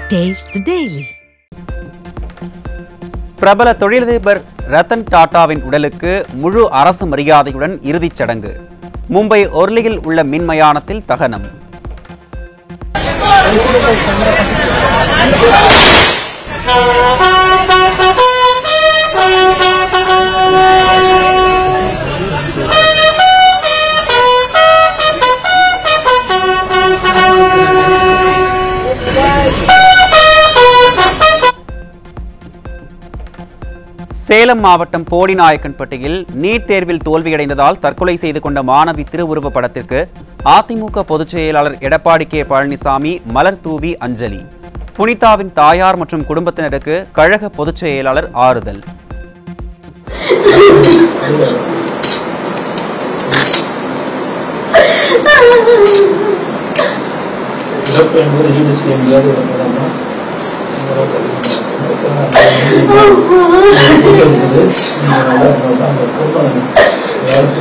Taste the Daily. பிரபல தொழிலதிபர் ரத்தன் டாடாவின் உடலுக்கு முழு அரசு மரியாதையுடன் இறுதிச் சடங்கு மும்பை ஒர்லியில் உள்ள மின்மயானத்தில் தகனம் சேலம் மாவட்டம் போடிநாயக்கன்பட்டியில் நீட் தேர்வில் தோல்வியடைந்ததால் தற்கொலை செய்து கொண்ட மாணவி திருவுருவ படத்திற்கு அதிமுக பொதுச் செயலாளர் எடப்பாடி கே பழனிசாமி மலர் தூவி அஞ்சலி புனிதாவின் தாயார் மற்றும் குடும்பத்தினருக்கு கழக பொதுச் செயலாளர் ஆறுதல் இழப்பு என்பது ஈடு செய்ய முடியாத ஒரு நிலைமை இருக்குது நீங்கள் நல்லா இருந்தால் தான் அந்த பொண்ணு யாருக்கு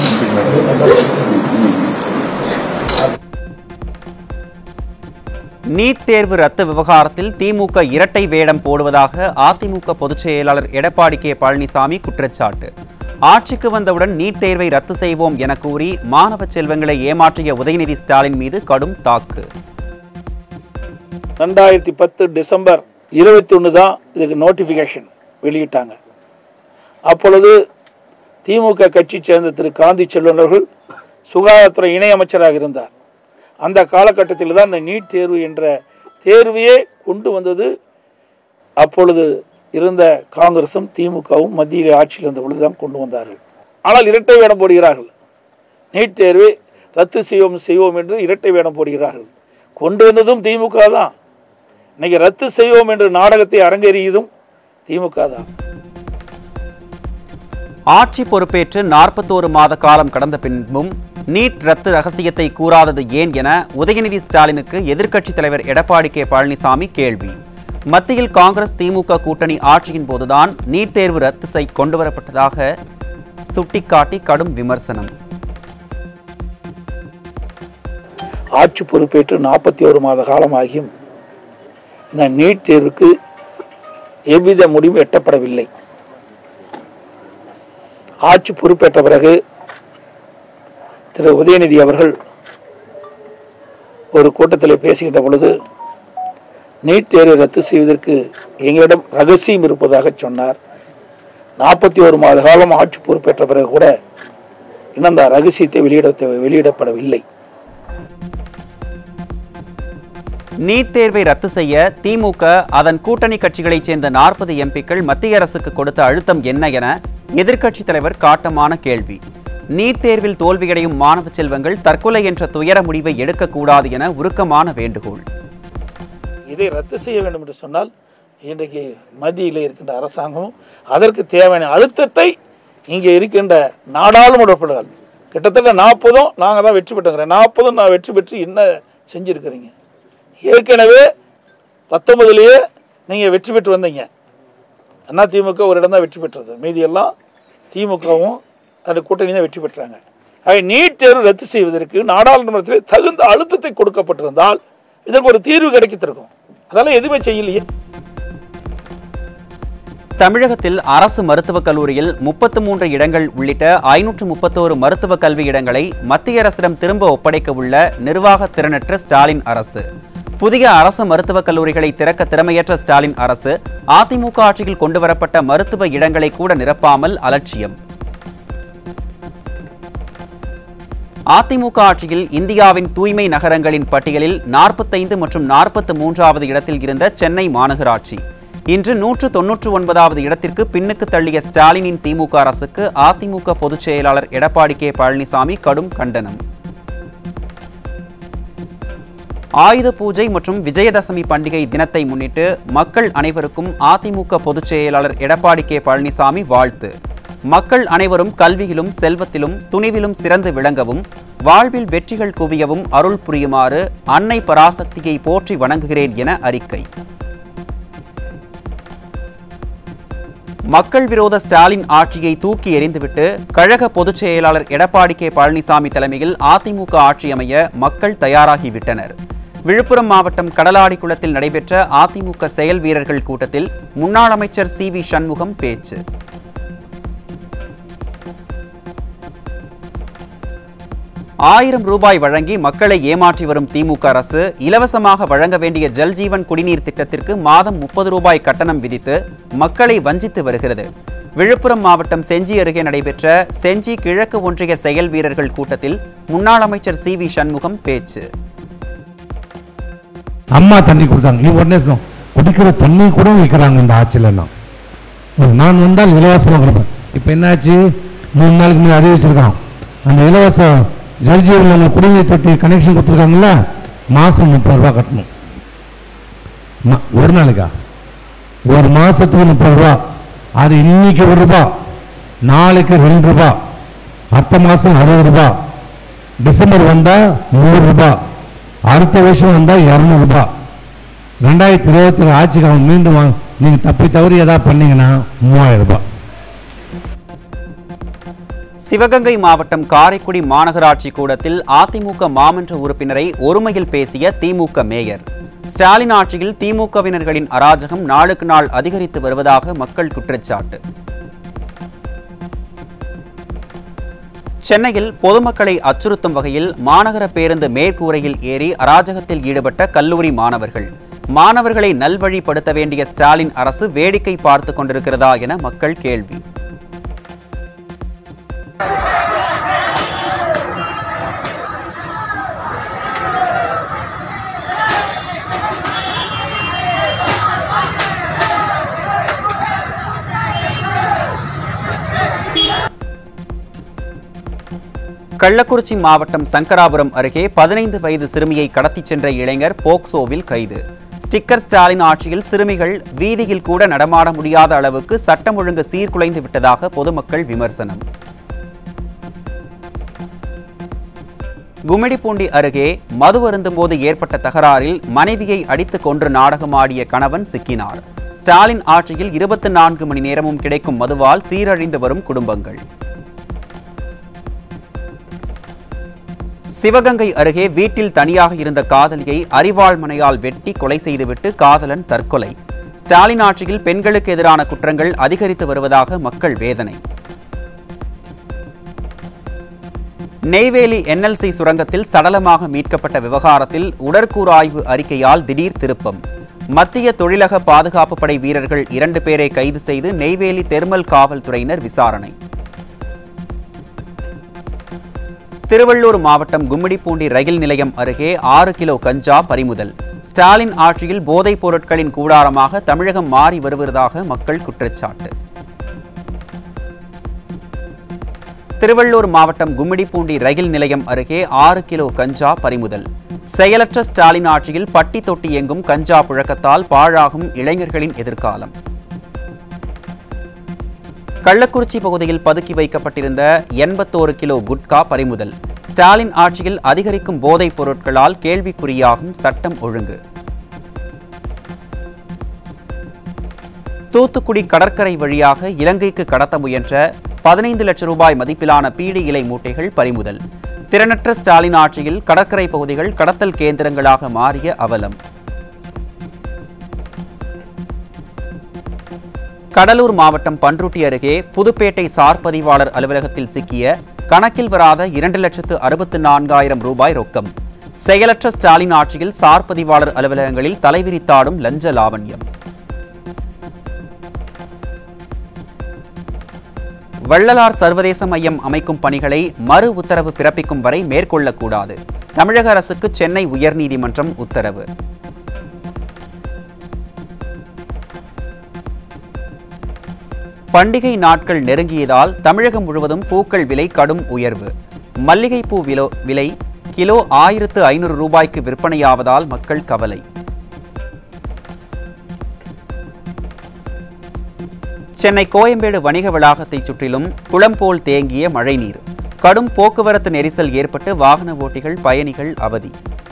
நீட் தேர்வு ரத்து விவகாரத்தில் திமுக இரட்டை வேடம் போடுவதாக அதிமுக பொதுச் செயலாளர் எடப்பாடி கே பழனிசாமி குற்றச்சாட்டு ஆட்சிக்கு வந்தவுடன் நீட் தேர்வை ரத்து செய்வோம் என கூறி மாணவ செல்வங்களை ஏமாற்றிய உதயநிதி ஸ்டாலின் மீது கடும் தாக்கு ரெண்டாயிரத்தி பத்து டிசம்பர் இருபத்தி ஒன்று தான் இதுக்கு நோட்டிஃபிகேஷன் வெளியிட்டாங்க அப்பொழுது திமுக கட்சி சேர்ந்த திரு காந்தி செல்வன் அவர்கள் சுகாதாரத்துறை இணையமைச்சராக இருந்தார் அந்த காலகட்டத்தில் தான் இந்த நீட் தேர்வு என்ற தேர்வையே கொண்டு வந்தது அப்பொழுது இருந்த காங்கிரசும் திமுகவும் மத்தியில் ஆட்சியில் இருந்த பொழுது தான் கொண்டு வந்தார்கள் ஆனால் இரட்டை வேடம் போடுகிறார்கள் நீட் தேர்வை ரத்து செய்வோம் செய்வோம் என்று இரட்டை வேடம் போடுகிறார்கள் கொண்டு வந்ததும் திமுக தான் இன்னைக்கு ரத்து செய்வோம் என்று நாடகத்தை அரங்கேறியதும் திமுக தான் ஆட்சி பொறுப்பேற்று நாற்பத்தோரு மாத காலம் கடந்த பின்பும் நீட் ரத்து ரகசியத்தை கூறாதது ஏன் என உதயநிதி ஸ்டாலினுக்கு எதிர்க்கட்சித் தலைவர் எடப்பாடி கே பழனிசாமி கேள்வி மத்தியில் காங்கிரஸ் திமுக கூட்டணி ஆட்சியின் போதுதான் நீட் தேர்வு ரத்து செய் கொண்டுவரப்பட்டதாக சுட்டிக்காட்டி கடும் விமர்சனம் ஆட்சி பொறுப்பேற்று நாற்பத்தி ஒரு மாத காலமாகியும் இந்த நீட் தேர்வுக்கு எவ்வித முடிவும் எட்டப்படவில்லை ஆட்சி பொறுப்பேற்ற பிறகு திரு உதயநிதி அவர்கள் ஒரு கூட்டத்தில் பேசுகின்ற பொழுது நீட் தேர்வை ரத்து செய்வதற்கு எங்களிடம் ரகசியம் இருப்பதாக சொன்னார் நாற்பத்தி ஒரு மாத காலம் ஆட்சி பொறுப்பேற்ற பிறகு கூட இன்னும் அந்த ரகசியத்தை வெளியிட வெளியிடப்படவில்லை நீட் தேர்வை ரத்து செய்ய திமுக அதன் கூட்டணி கட்சிகளைச் சேர்ந்த நாற்பது எம்பிக்கள் மத்திய அரசுக்கு கொடுத்த அழுத்தம் என்ன என எதிர்க்கட்சித் தலைவர் காட்டமான கேள்வி நீட் தேர்வில் தோல்வியடையும் மாணவ செல்வங்கள் தற்கொலை என்ற துயர முடிவை எடுக்கக்கூடாது என உருக்கமான வேண்டுகோள் இதை ரத்து செய்ய வேண்டும் என்று சொன்னால் இன்றைக்கு மத்தியில் இருக்கின்ற அரசாங்கம் அதற்கு தேவையான அழுத்தத்தை இங்கே இருக்கின்ற நாடாளுமன்ற உறுப்பினர்கள் கிட்டத்தட்ட நாற்பதும் நாங்கள் தான் வெற்றி பெற்றோங்கிறேன் நாற்பதும் நான் வெற்றி பெற்று என்ன செஞ்சுருக்கிறீங்க ஏற்கனவே பத்தொன்பதுலேயே நீங்கள் வெற்றி பெற்று வந்தீங்க அண்ணா திமுக ஒரு இடம் தான் வெற்றி பெற்றது மீதி எல்லாம் திமுகவும் அந்த கூட்டணி தான் வெற்றி பெற்றாங்க ஆக நீட் தேர்வு ரத்து செய்வதற்கு நாடாளுமன்றத்தில் தகுந்த அழுத்தத்தை கொடுக்கப்பட்டிருந்தால் இதற்கு ஒரு தீர்வு கிடைக்கத்திருக்கும் அதெல்லாம் எதுவுமே செய்யலையே தமிழகத்தில் அரசு மருத்துவக் கல்லூரியில் முப்பத்து மூன்று இடங்கள் உள்ளிட்ட ஐநூற்று முப்பத்தோரு மருத்துவக் கல்வி இடங்களை மத்திய அரசிடம் திரும்ப ஒப்படைக்க உள்ள நிர்வாக திறனற்ற ஸ்டாலின் அரசு புதிய அரசு மருத்துவக் கல்லூரிகளை திறக்க திறமையற்ற ஸ்டாலின் அரசு அதிமுக ஆட்சியில் கொண்டுவரப்பட்ட மருத்துவ இடங்களை கூட நிரப்பாமல் அலட்சியம் அதிமுக ஆட்சியில் இந்தியாவின் தூய்மை நகரங்களின் பட்டியலில் நாற்பத்தைந்து மற்றும் நாற்பத்து மூன்றாவது இடத்தில் இருந்த சென்னை மாநகராட்சி இன்று நூற்று தொன்னூற்று ஒன்பதாவது இடத்திற்கு பின்னுக்கு தள்ளிய ஸ்டாலினின் திமுக அரசுக்கு அதிமுக பொதுச் செயலாளர் எடப்பாடி கே பழனிசாமி கடும் கண்டனம் ஆயுத பூஜை மற்றும் விஜயதசமி பண்டிகை தினத்தை முன்னிட்டு மக்கள் அனைவருக்கும் அதிமுக பொதுச் செயலாளர் எடப்பாடி கே பழனிசாமி வாழ்த்து மக்கள் அனைவரும் கல்வியிலும் செல்வத்திலும் துணிவிலும் சிறந்து விளங்கவும் வாழ்வில் வெற்றிகள் குவியவும் அருள் புரியுமாறு அன்னை பராசக்தியை போற்றி வணங்குகிறேன் என அறிக்கை மக்கள் விரோத ஸ்டாலின் ஆட்சியை தூக்கி எறிந்துவிட்டு கழக பொதுச் செயலாளர் எடப்பாடி கே பழனிசாமி தலைமையில் அதிமுக ஆட்சி அமைய மக்கள் தயாராகிவிட்டனர் விழுப்புரம் மாவட்டம் கடலாடிக்குளத்தில் நடைபெற்ற அதிமுக செயல் வீரர்கள் கூட்டத்தில் முன்னாள் அமைச்சர் சி வி சண்முகம் பேச்சு ஆயிரம் ரூபாய் வழங்கி மக்களை ஏமாற்றி வரும் திமுக அரசு இலவசமாக வழங்க வேண்டிய ஜல்ஜீவன் குடிநீர் திட்டத்திற்கு மாதம் முப்பது ரூபாய் கட்டணம் விதித்து மக்களை வஞ்சித்து வருகிறது விழுப்புரம் மாவட்டம் செஞ்சி அருகே நடைபெற்ற செஞ்சி கிழக்கு ஒன்றிய செயல் வீரர்கள் கூட்டத்தில் முன்னாள் அமைச்சர் சி வி சண்முகம் பேச்சு அம்மா தண்ணி கொடுத்தாங்க நீ உடனே சொல்லணும் குடிக்கிற தண்ணி கூட விற்கிறாங்க இந்த ஆட்சியிலலாம் நான் வந்தால் இலவசமாக கொடுப்பேன் இப்போ என்னாச்சு மூணு நாளுக்கு முன்னாடி அறிவிச்சிருக்கான் அந்த இலவச ஜல்ஜீவனில் குடிநீர் தொட்டி கனெக்ஷன் கொடுத்துருக்காங்கல்ல மாதம் முப்பது ரூபா கட்டணும் ம- ஒரு நாளைக்கா ஒரு மாசத்துக்கு முப்பது ரூபா அது இன்னைக்கு ஒரு ரூபா நாளைக்கு ரெண்டு ரூபா அடுத்த மாதம் அறுபது ரூபா டிசம்பர் வந்தால் நூறு ரூபாய் அடுத்த வருஷம் வந்தால் இரநூறு ரூபாய் ரெண்டாயிரத்தி இருபத்தி ஆட்சிக்கு அவன் மீண்டும் வாங்க நீங்கள் தப்பி தவறி ஏதாவது பண்ணீங்கன்னா மூவாயிரம் ரூபாய் சிவகங்கை மாவட்டம் காரைக்குடி மாநகராட்சி கூடத்தில் அதிமுக மாமன்ற உறுப்பினரை ஒருமையில் பேசிய திமுக மேயர் ஸ்டாலின் ஆட்சியில் திமுகவினர்களின் அராஜகம் நாளுக்கு நாள் அதிகரித்து வருவதாக மக்கள் குற்றச்சாட்டு சென்னையில் பொதுமக்களை அச்சுறுத்தும் வகையில் மாநகர பேருந்து மேற்கூரையில் ஏறி அராஜகத்தில் ஈடுபட்ட கல்லூரி மாணவர்கள் மாணவர்களை நல்வழிப்படுத்த வேண்டிய ஸ்டாலின் அரசு வேடிக்கை பார்த்து கொண்டிருக்கிறதா என மக்கள் கேள்வி கள்ளக்குறிச்சி மாவட்டம் சங்கராபுரம் அருகே பதினைந்து வயது சிறுமியை கடத்திச் சென்ற இளைஞர் போக்சோவில் கைது ஸ்டிக்கர் ஸ்டாலின் ஆட்சியில் சிறுமிகள் வீதியில் கூட நடமாட முடியாத அளவுக்கு சட்டம் ஒழுங்கு சீர்குலைந்து விட்டதாக பொதுமக்கள் விமர்சனம் கும்மிடிப்பூண்டி அருகே மது அருந்தும்போது ஏற்பட்ட தகராறில் மனைவியை அடித்துக் கொன்று நாடகமாடிய கணவன் சிக்கினார் ஸ்டாலின் ஆட்சியில் இருபத்தி நான்கு மணி நேரமும் கிடைக்கும் மதுவால் சீரழிந்து வரும் குடும்பங்கள் சிவகங்கை அருகே வீட்டில் தனியாக இருந்த காதலியை அரிவாள் மனையால் வெட்டி கொலை செய்துவிட்டு காதலன் தற்கொலை ஸ்டாலின் ஆட்சியில் பெண்களுக்கு எதிரான குற்றங்கள் அதிகரித்து வருவதாக மக்கள் வேதனை நெய்வேலி என்எல்சி சுரங்கத்தில் சடலமாக மீட்கப்பட்ட விவகாரத்தில் உடற்கூறாய்வு அறிக்கையால் திடீர் திருப்பம் மத்திய தொழிலக பாதுகாப்பு படை வீரர்கள் இரண்டு பேரை கைது செய்து நெய்வேலி தெர்மல் காவல்துறையினர் விசாரணை திருவள்ளூர் மாவட்டம் கும்மிடிப்பூண்டி ரயில் நிலையம் அருகே ஆறு கிலோ கஞ்சா பறிமுதல் ஸ்டாலின் ஆட்சியில் போதைப் பொருட்களின் கூடாரமாக தமிழகம் மாறி வருவதாக மக்கள் குற்றச்சாட்டு திருவள்ளூர் மாவட்டம் கும்மிடிப்பூண்டி ரயில் நிலையம் அருகே ஆறு கிலோ கஞ்சா பறிமுதல் செயலற்ற ஸ்டாலின் ஆட்சியில் பட்டி தொட்டி எங்கும் கஞ்சா புழக்கத்தால் பாழாகும் இளைஞர்களின் எதிர்காலம் கள்ளக்குறிச்சி பகுதியில் பதுக்கி வைக்கப்பட்டிருந்த எண்பத்தோரு கிலோ குட்கா பறிமுதல் ஸ்டாலின் ஆட்சியில் அதிகரிக்கும் போதைப் பொருட்களால் கேள்விக்குறியாகும் சட்டம் ஒழுங்கு தூத்துக்குடி கடற்கரை வழியாக இலங்கைக்கு கடத்த முயன்ற பதினைந்து லட்சம் ரூபாய் மதிப்பிலான பீடி இலை மூட்டைகள் பறிமுதல் திறனற்ற ஸ்டாலின் ஆட்சியில் கடற்கரை பகுதிகள் கடத்தல் கேந்திரங்களாக மாறிய அவலம் கடலூர் மாவட்டம் பன்ருட்டி அருகே புதுப்பேட்டை சார் பதிவாளர் அலுவலகத்தில் சிக்கிய கணக்கில் வராத இரண்டு லட்சத்து அறுபத்து நான்காயிரம் ரூபாய் ரொக்கம் செயலற்ற ஸ்டாலின் ஆட்சியில் சார் பதிவாளர் அலுவலகங்களில் தலைவிரித்தாடும் லஞ்ச லாவண்யம் வள்ளலார் சர்வதேச மையம் அமைக்கும் பணிகளை மறு உத்தரவு பிறப்பிக்கும் வரை மேற்கொள்ளக்கூடாது தமிழக அரசுக்கு சென்னை உயர்நீதிமன்றம் உத்தரவு பண்டிகை நாட்கள் நெருங்கியதால் தமிழகம் முழுவதும் பூக்கள் விலை கடும் உயர்வு மல்லிகைப்பூ விலோ விலை கிலோ ஆயிரத்து ஐநூறு ரூபாய்க்கு விற்பனையாவதால் மக்கள் கவலை சென்னை கோயம்பேடு வணிக வளாகத்தைச் சுற்றிலும் குளம் போல் தேங்கிய மழைநீர் கடும் போக்குவரத்து நெரிசல் ஏற்பட்டு வாகன ஓட்டிகள் பயணிகள் அவதி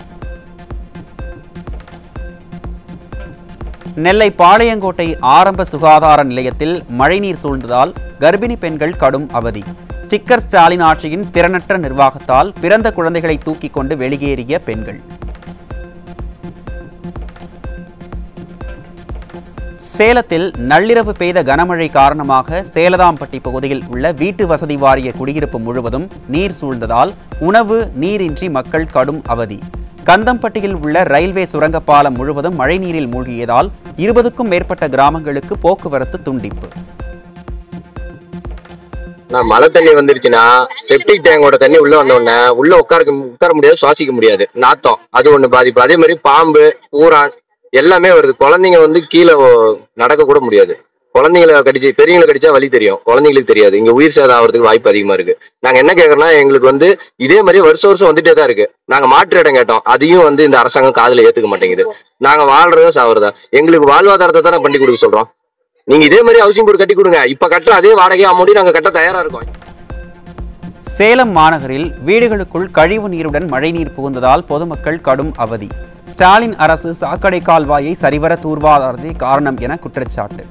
நெல்லை பாளையங்கோட்டை ஆரம்ப சுகாதார நிலையத்தில் மழைநீர் சூழ்ந்ததால் கர்ப்பிணி பெண்கள் கடும் அவதி ஸ்டிக்கர் ஸ்டாலின் ஆட்சியின் திறனற்ற நிர்வாகத்தால் பிறந்த குழந்தைகளை தூக்கிக் கொண்டு வெளியேறிய பெண்கள் சேலத்தில் நள்ளிரவு பெய்த கனமழை காரணமாக சேலதாம்பட்டி பகுதியில் உள்ள வீட்டு வசதி வாரிய குடியிருப்பு முழுவதும் நீர் சூழ்ந்ததால் உணவு நீரின்றி மக்கள் கடும் அவதி கந்தம்பட்டியில் உள்ள ரயில்வே சுரங்கப்பாலம் முழுவதும் மழைநீரில் மூழ்கியதால் இருபதுக்கும் மேற்பட்ட கிராமங்களுக்கு போக்குவரத்து துண்டிப்பு நான் மழை தண்ணி வந்துருச்சுன்னா செப்டிக் டேங்கோட தண்ணி உள்ள வந்த உடனே உள்ள உட்கார உட்கார முடியாது சுவாசிக்க முடியாது நாத்தம் அது ஒண்ணு பாதிப்பு அதே மாதிரி பாம்பு பூரான் எல்லாமே வருது குழந்தைங்க வந்து கீழே ஓ- நடக்க கூட முடியாது குழந்தைங்களை கடிச்சு பெரியவங்களை கடிச்சா வலி தெரியும் குழந்தைங்களுக்கு தெரியாது இங்க உயிர் சேதம் ஆகிறதுக்கு வாய்ப்பு அதிகமா இருக்கு நாங்க என்ன கேக்குறோம்னா எங்களுக்கு வந்து இதே மாதிரி வருஷம் வருஷம் வந்துட்டே தான் இருக்கு நாங்க மாற்று இடம் கேட்டோம் அதையும் வந்து இந்த அரசாங்கம் காதுல ஏத்துக்க மாட்டேங்குது நாங்க வாழ்றதா சாவறதா எங்களுக்கு வாழ்வாதாரத்தை தானே பண்ணி கொடுக்க சொல்றோம் நீங்க இதே மாதிரி ஹவுசிங் போர்டு கட்டி கொடுங்க இப்ப கட்டுற அதே வாடகை அமௌண்ட்டையும் நாங்க கட்ட தயாரா இருக்கோம் சேலம் மாநகரில் வீடுகளுக்குள் கழிவு நீருடன் மழைநீர் புகுந்ததால் பொதுமக்கள் கடும் அவதி ஸ்டாலின் அரசு சாக்கடை கால்வாயை சரிவர தூர்வாதாரதே காரணம் என குற்றச்சாட்டு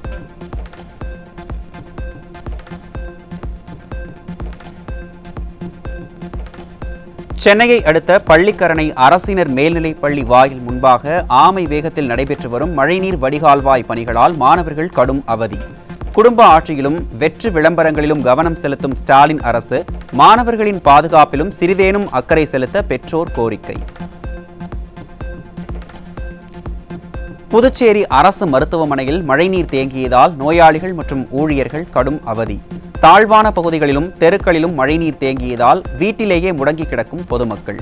சென்னையை அடுத்த பள்ளிக்கரணை அரசினர் மேல்நிலைப் பள்ளி வாயில் முன்பாக ஆமை வேகத்தில் நடைபெற்று வரும் மழைநீர் வடிகால்வாய் பணிகளால் மாணவர்கள் கடும் அவதி குடும்ப ஆட்சியிலும் வெற்று விளம்பரங்களிலும் கவனம் செலுத்தும் ஸ்டாலின் அரசு மாணவர்களின் பாதுகாப்பிலும் சிறிதேனும் அக்கறை செலுத்த பெற்றோர் கோரிக்கை புதுச்சேரி அரசு மருத்துவமனையில் மழைநீர் தேங்கியதால் நோயாளிகள் மற்றும் ஊழியர்கள் கடும் அவதி தாழ்வான பகுதிகளிலும் தெருக்களிலும் மழைநீர் தேங்கியதால் வீட்டிலேயே முடங்கி கிடக்கும் பொதுமக்கள்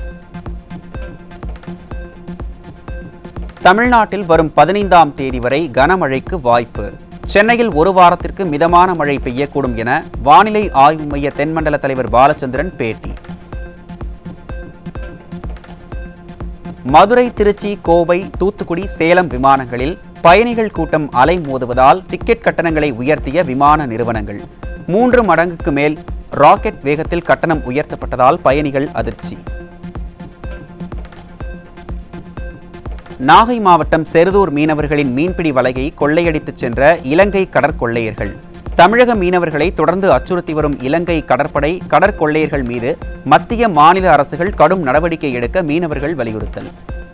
தமிழ்நாட்டில் வரும் பதினைந்தாம் தேதி வரை கனமழைக்கு வாய்ப்பு சென்னையில் ஒரு வாரத்திற்கு மிதமான மழை பெய்யக்கூடும் என வானிலை ஆய்வு மைய தென்மண்டல தலைவர் பாலச்சந்திரன் பேட்டி மதுரை திருச்சி கோவை தூத்துக்குடி சேலம் விமானங்களில் பயணிகள் கூட்டம் அலை மோதுவதால் டிக்கெட் கட்டணங்களை உயர்த்திய விமான நிறுவனங்கள் மூன்று மடங்குக்கு மேல் ராக்கெட் வேகத்தில் கட்டணம் உயர்த்தப்பட்டதால் பயணிகள் அதிர்ச்சி நாகை மாவட்டம் செருதூர் மீனவர்களின் மீன்பிடி வலையை கொள்ளையடித்துச் சென்ற இலங்கை கடற்கொள்ளையர்கள் தமிழக மீனவர்களை தொடர்ந்து அச்சுறுத்தி வரும் இலங்கை கடற்படை கடற்கொள்ளையர்கள் மீது மத்திய மாநில அரசுகள் கடும் நடவடிக்கை எடுக்க மீனவர்கள் வலியுறுத்தல்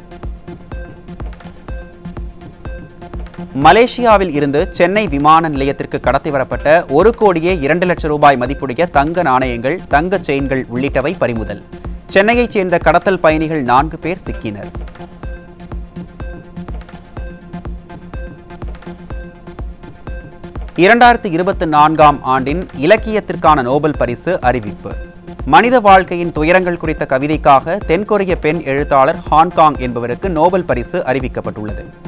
மலேசியாவில் இருந்து சென்னை விமான நிலையத்திற்கு கடத்தி வரப்பட்ட ஒரு கோடியே இரண்டு லட்சம் ரூபாய் மதிப்புடைய தங்க நாணயங்கள் தங்க செயின்கள் உள்ளிட்டவை பறிமுதல் சென்னையைச் சேர்ந்த கடத்தல் பயணிகள் நான்கு பேர் சிக்கினர் இரண்டாயிரத்தி இருபத்தி நான்காம் ஆண்டின் இலக்கியத்திற்கான நோபல் பரிசு அறிவிப்பு மனித வாழ்க்கையின் துயரங்கள் குறித்த கவிதைக்காக தென்கொரிய பெண் எழுத்தாளர் ஹாங்காங் என்பவருக்கு நோபல் பரிசு அறிவிக்கப்பட்டுள்ளது